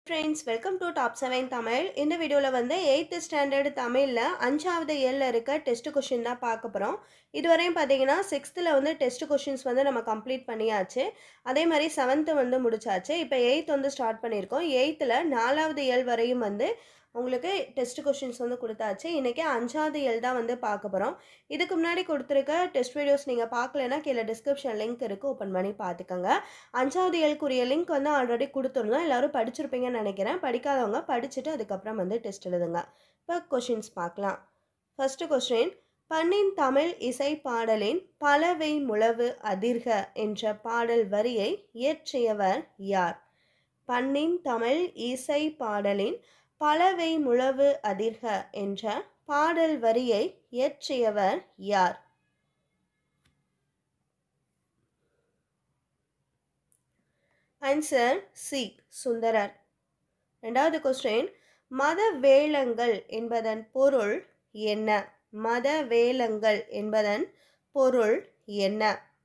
friends welcome to top seven Tamil இந்த வீடியோவில் வந்து எயித்து ஸ்டாண்டர்ட் தமிழில் அஞ்சாவது இயரில் இருக்க டெஸ்ட் கொஷின் தான் பார்க்க போகிறோம் இதுவரையும் பார்த்தீங்கன்னா சிக்ஸ்த்தில் வந்து டெஸ்ட் கொஷின்ஸ் வந்து நம்ம கம்ப்ளீட் பண்ணியாச்சு அதே மாதிரி செவன்த்து வந்து முடிச்சாச்சு இப்போ எயித் வந்து ஸ்டார்ட் பண்ணியிருக்கோம் எயித்தில் நாலாவது இயல் வரையும் வந்து உங்களுக்கு டெஸ்ட் கொஷின்ஸ் வந்து கொடுத்தாச்சு இன்றைக்கி அஞ்சாவது இயல் தான் வந்து பார்க்க போகிறோம் இதுக்கு முன்னாடி கொடுத்துருக்க டெஸ்ட் வீடியோஸ் நீங்கள் பார்க்கலன்னா கீழே டிஸ்கிரிப்ஷன் லிங்க் இருக்குது ஓப்பன் பண்ணி பார்த்துக்கோங்க அஞ்சாவது இயலுக்குரிய லிங்க் வந்து ஆல்ரெடி கொடுத்துருந்தோம் எல்லோரும் படிச்சிருப்பீங்கன்னு நினைக்கிறேன் படிக்காதவங்க படிச்சுட்டு அதுக்கப்புறம் வந்து டெஸ்ட் எழுதுங்க இப்போ கொஷின்ஸ் பார்க்கலாம் ஃபஸ்ட்டு கொஸ்டின் பண்ணின் தமிழ் இசை பாடலின் பலவை முழவு அதிர்க என்ற பாடல் வரியை இயற்றியவர் யார் பண்ணின் தமிழ் இசை பாடலின் பலவை முழவு அதிர்க என்ற பாடல் வரியை இயற்றியவர் யார் ஆன்சர் சி சுந்தரர் ரெண்டாவது கொஸ்டின் மத வேளங்கள் என்பதன் பொருள் என்ன மத வேளங்கள் என்பதன் பொருள் என்ன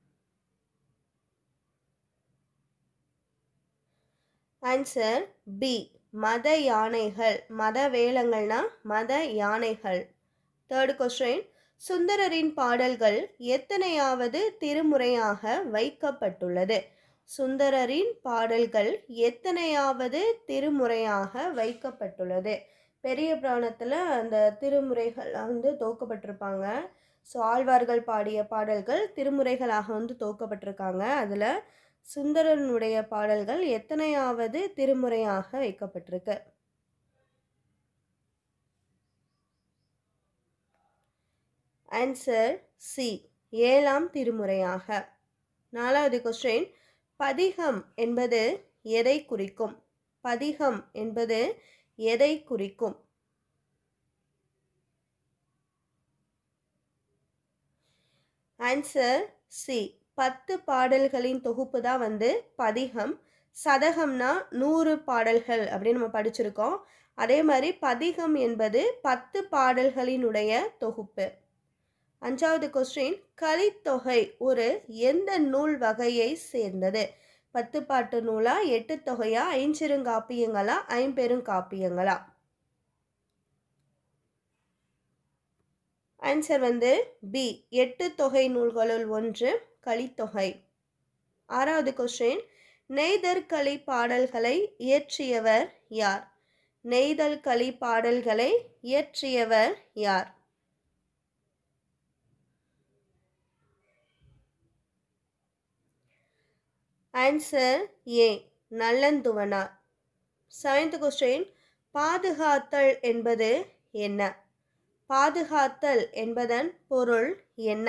ஆன்சர் பி மத யானைகள் மத வேளங்கள்னா மத யானைகள் தேர்ட் கொஸ்டின் சுந்தரரின் பாடல்கள் எத்தனையாவது திருமுறையாக வைக்கப்பட்டுள்ளது சுந்தரரின் பாடல்கள் எத்தனையாவது திருமுறையாக வைக்கப்பட்டுள்ளது பெரிய புராணத்தில் அந்த திருமுறைகள் வந்து தோக்கப்பட்டிருப்பாங்க ஸோ ஆழ்வார்கள் பாடிய பாடல்கள் திருமுறைகளாக வந்து தோக்கப்பட்டிருக்காங்க அதில் சுந்தரனுடைய பாடல்கள் எத்தனையாவது திருமுறையாக வைக்கப்பட்டிருக்கு ஆன்சர் சி ஏழாம் திருமுறையாக நாலாவது கொஸ்டின் பதிகம் என்பது எதை குறிக்கும் பதிகம் என்பது எதை குறிக்கும் ஆன்சர் சி பத்து பாடல்களின் தொகுப்பு தான் வந்து பதிகம் சதகம்னா நூறு பாடல்கள் அப்படின்னு நம்ம படிச்சிருக்கோம் அதே மாதிரி பதிகம் என்பது பத்து பாடல்களினுடைய தொகுப்பு அஞ்சாவது கொஸ்டின் கலித்தொகை ஒரு எந்த நூல் வகையை சேர்ந்தது பத்து பாட்டு நூலா எட்டு தொகையா ஐஞ்சிருங்காப்பியங்களா ஐம்பெருங்காப்பியங்களா ஆன்சர் வந்து பி எட்டு தொகை நூல்களுள் ஒன்று கலித்தொகை ஆறாவது கொஸ்டின் நெய்தற் களி பாடல்களை இயற்றியவர் யார் நெய்தல் களி பாடல்களை இயற்றியவர் யார் answer A Nallanthuvanar seventh question பாதுகாத்தல் என்பது என்ன பாதுகாத்தல் என்பதன் பொருள் என்ன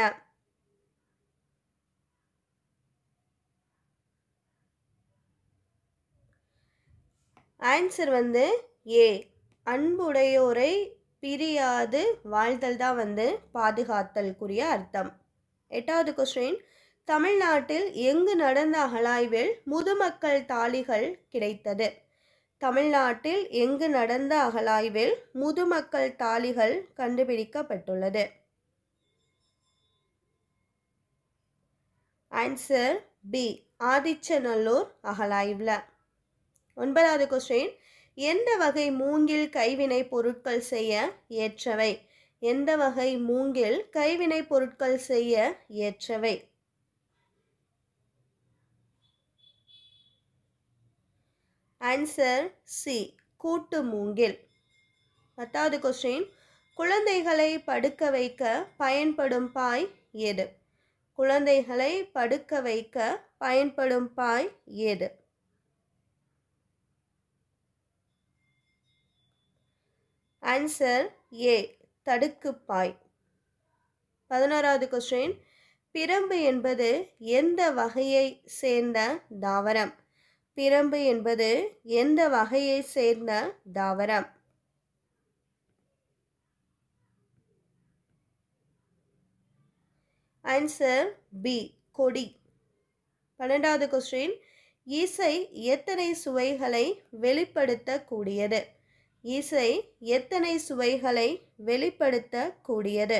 ஆன்சர் வந்து ஏ அன்புடையோரை பிரியாது வாழ்தல் தான் வந்து பாதுகாத்தலுக்குரிய அர்த்தம் எட்டாவது கொஸ்டின் தமிழ்நாட்டில் எங்கு நடந்த அகழாய்வில் முதுமக்கள் தாலிகள் கிடைத்தது தமிழ்நாட்டில் எங்கு நடந்த அகழாய்வில் முதுமக்கள் தாலிகள் கண்டுபிடிக்கப்பட்டுள்ளது ஆன்சர் பி ஆதிச்சநல்லூர் அகழாய்வில் ஒன்பதாவது கொஸ்டின் எந்த வகை மூங்கில் கைவினை பொருட்கள் செய்ய ஏற்றவை எந்த வகை மூங்கில் கைவினை பொருட்கள் செய்ய ஏற்றவை ஆன்சர் சி கூட்டு மூங்கில் பத்தாவது கொஸ்டின் குழந்தைகளை படுக்க வைக்க பயன்படும் பாய் எது குழந்தைகளை படுக்க வைக்க பயன்படும் பாய் எது ஆன்சர் ஏ தடுக்குப்பாய் பதினோராவது கொஸ்டின் பிரம்பு என்பது எந்த வகையை சேர்ந்த தாவரம் பிரம்பு என்பது எந்த வகையை சேர்ந்த தாவரம் ஆன்சர் பி கொடி பன்னெண்டாவது கொஸ்டின் இசை எத்தனை சுவைகளை வெளிப்படுத்தக்கூடியது இசை எத்தனை சுவைகளை வெளிப்படுத்தக்கூடியது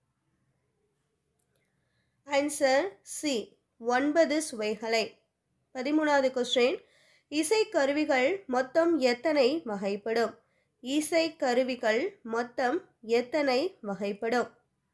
ஆன்சர் சி ஒன்பது சுவைகளை பதிமூணாவது கொஸ்டின் இசைக்கருவிகள் மொத்தம் எத்தனை வகைப்படும் இசைக்கருவிகள் மொத்தம் எத்தனை வகைப்படும்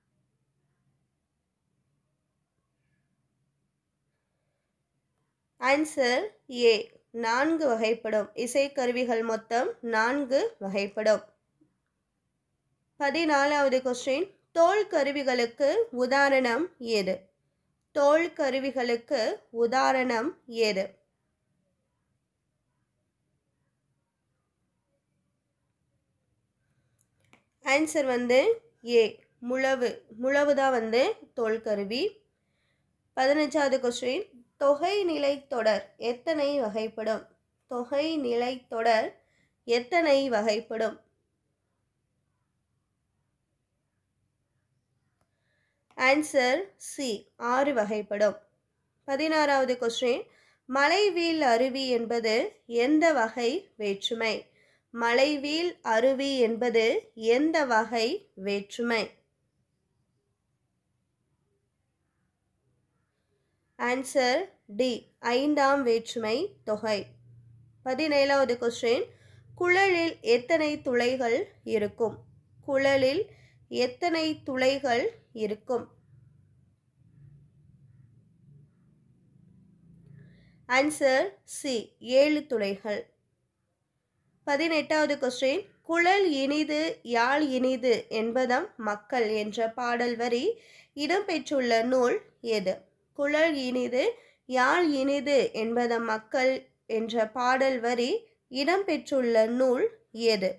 ஆன்சர் ஏ நான்கு வகைப்படும் இசைக்கருவிகள் மொத்தம் நான்கு வகைப்படும் பதினாலாவது கொஸ்டின் தோல் கருவிகளுக்கு உதாரணம் ஏது தோல் கருவிகளுக்கு உதாரணம் ஏது ஆன்சர் வந்து ஏ முழவு முழவு தான் வந்து தோல் கருவி பதினஞ்சாவது கொஸ்டின் தொகை நிலை தொடர் எத்தனை வகைப்படும் தொகை நிலை தொடர் எத்தனை வகைப்படும் ஆன்சர் சி ஆறு வகைப்படும் பதினாறாவது கொஸ்டின் மலைவீல் அருவி என்பது எந்த வகை வேற்றுமை மலைவீல் அருவி என்பது எந்த வகை வேற்றுமை ஆன்சர் டி ஐந்தாம் வேற்றுமை தொகை பதினேழாவது கொஸ்டின் குழலில் எத்தனை துளைகள் இருக்கும் குழலில் எத்தனை துளைகள் இருக்கும் ஆன்சர் சி ஏழு துளைகள் பதினெட்டாவது கொஸ்டின் குழல் இனிது யாழ் இனிது என்பதம் மக்கள் என்ற பாடல் வரி இடம்பெற்றுள்ள நூல் எது குழல் இனிது யாழ் இனிது என்பதம் மக்கள் என்ற பாடல் வரி இடம்பெற்றுள்ள நூல் எது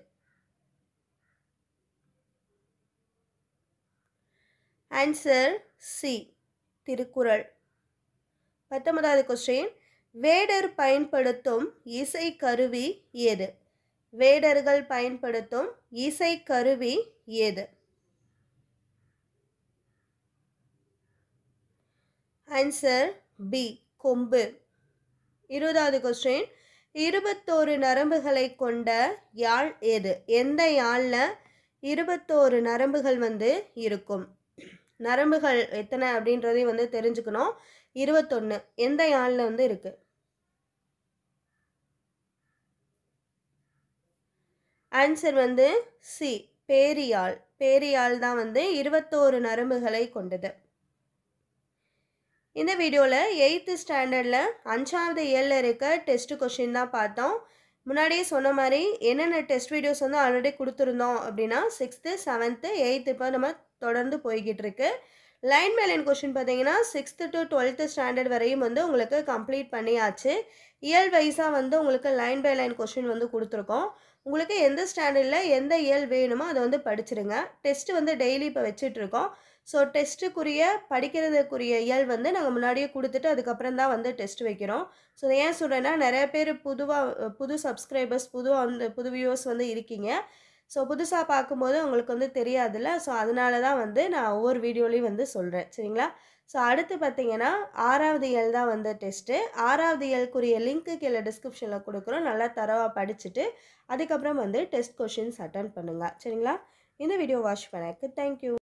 ஆன்சர் சி திருக்குறள் பத்தொன்பதாவது கொஸ்டின் வேடர் பயன்படுத்தும் இசை கருவி ஏது வேடர்கள் பயன்படுத்தும் இசை கருவி ஏது ஆன்சர் பி கொம்பு இருபதாவது கொஸ்டின் இருபத்தோரு நரம்புகளை கொண்ட யாழ் எது எந்த யாழில் இருபத்தோரு நரம்புகள் வந்து இருக்கும் நரம்புகள் எத்தனை அப்படின்றதையும் வந்து தெரிஞ்சுக்கணும் இருபத்தொன்று எந்த யாழில் வந்து இருக்குது ஆன்சர் வந்து சி பேரியாழ் பேரியாழ் தான் வந்து இருபத்தோரு நரம்புகளை கொண்டது இந்த வீடியோவில் எயித்து ஸ்டாண்டர்டில் அஞ்சாவது ஏழில் இருக்க டெஸ்ட் கொஷின் தான் பார்த்தோம் முன்னாடியே சொன்ன மாதிரி என்னென்ன டெஸ்ட் வீடியோஸ் வந்து ஆல்ரெடி கொடுத்துருந்தோம் அப்படின்னா சிக்ஸ்த்து செவன்த்து எயித்து இப்போ நம்ம தொடர்ந்து போய்கிட்டு இருக்கு லைன் மேலின் கொஷின் பார்த்தீங்கன்னா சிக்ஸ்த்து டு டுவெல்த்து ஸ்டாண்டர்ட் வரையும் வந்து உங்களுக்கு கம்ப்ளீட் பண்ணியாச்சு இயல் வைஸாக வந்து உங்களுக்கு லைன் பை லைன் கொஷின் வந்து கொடுத்துருக்கோம் உங்களுக்கு எந்த ஸ்டாண்டர்டில் எந்த இயல் வேணுமோ அதை வந்து படிச்சிருங்க டெஸ்ட்டு வந்து டெய்லி இப்போ வச்சிட்ருக்கோம் ஸோ டெஸ்ட்டுக்குரிய படிக்கிறதுக்குரிய இயல் வந்து நாங்கள் முன்னாடியே கொடுத்துட்டு அதுக்கப்புறம் தான் வந்து டெஸ்ட் வைக்கிறோம் ஸோ ஏன் சொல்கிறேன்னா நிறைய பேர் புதுவாக புது சப்ஸ்கிரைபர்ஸ் புதுவாக வந்து புது வியூவர்ஸ் வந்து இருக்கீங்க ஸோ புதுசாக பார்க்கும்போது உங்களுக்கு வந்து தெரியாதுல்ல ஸோ அதனால தான் வந்து நான் ஒவ்வொரு வீடியோலையும் வந்து சொல்கிறேன் சரிங்களா ஸோ அடுத்து பார்த்தீங்கன்னா ஆறாவது இயல் தான் வந்து டெஸ்ட்டு ஆறாவது இயல்குரிய லிங்க்கு கீழே டிஸ்கிரிப்ஷனில் கொடுக்குறோம் நல்லா தரவாக படிச்சுட்டு அதுக்கப்புறம் வந்து டெஸ்ட் கொஷின்ஸ் அட்டன் பண்ணுங்கள் சரிங்களா இந்த வீடியோ வாட்ச் பண்ணக்கு தேங்க்யூ